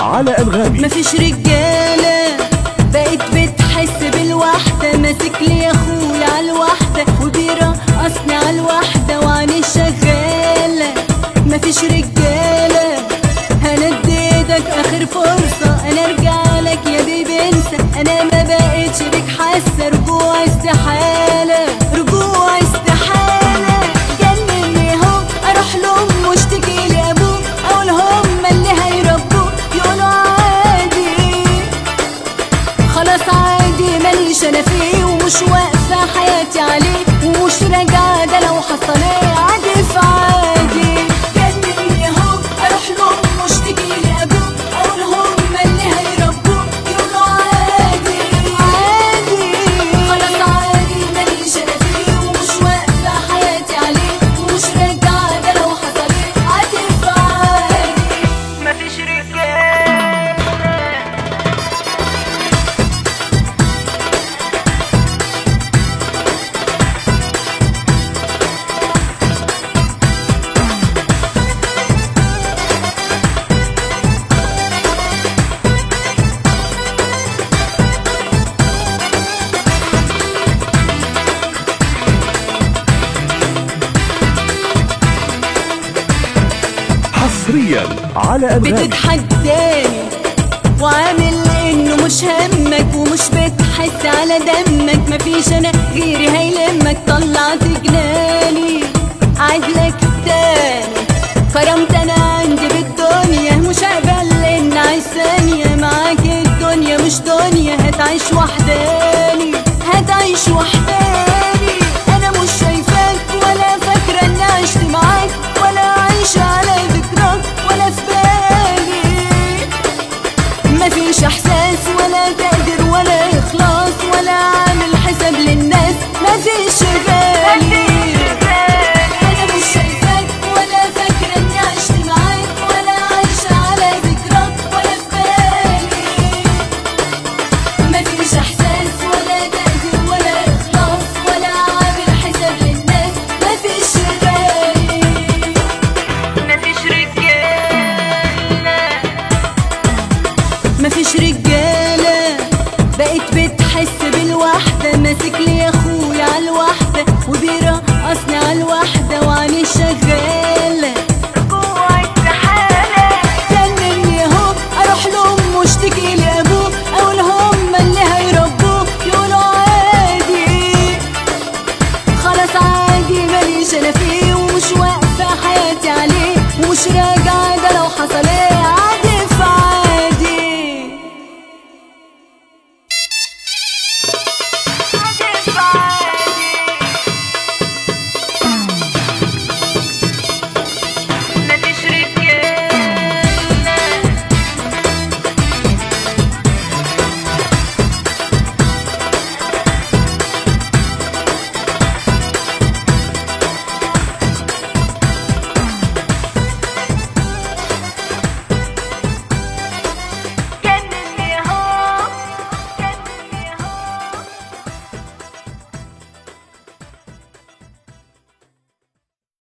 على أنغامي مفيش رجالة بقيت بتحس بالوحدة ماسك لي يا اخويا عالوحدة وبيرقصني عالوحدة وعيني شغالة مفيش رجالة هندي ايدك اخر فرصة انا ارجع لك يا بيبي انسى انا ما بقتش بيك حاسة رجوع استحالة رجوع استحالة جنني اهو اروح لامه اشتكي لابوه اقول هم اللي هيربوه يقولوا عادي خلاص عادي ماليش انا فيه ومش واقفه حياتي عليه ومش راجعه ده لو حصل ايه عادي في عادي جنني اهو اروح لهم واشتكي لابوه اقول هم اللي هيربوه يقولوا عادي عادي خلاص عادي ماليش انا فيه ومش واقفه حياتي عليه ومش راجعه ده لو حصل ايه عادي في عادي مفيش رجال حصريا على أنغامي بتتحداني وعامل انه مش همك ومش بتحس على دمك مفيش انا غيري هيلمك طلعت جنان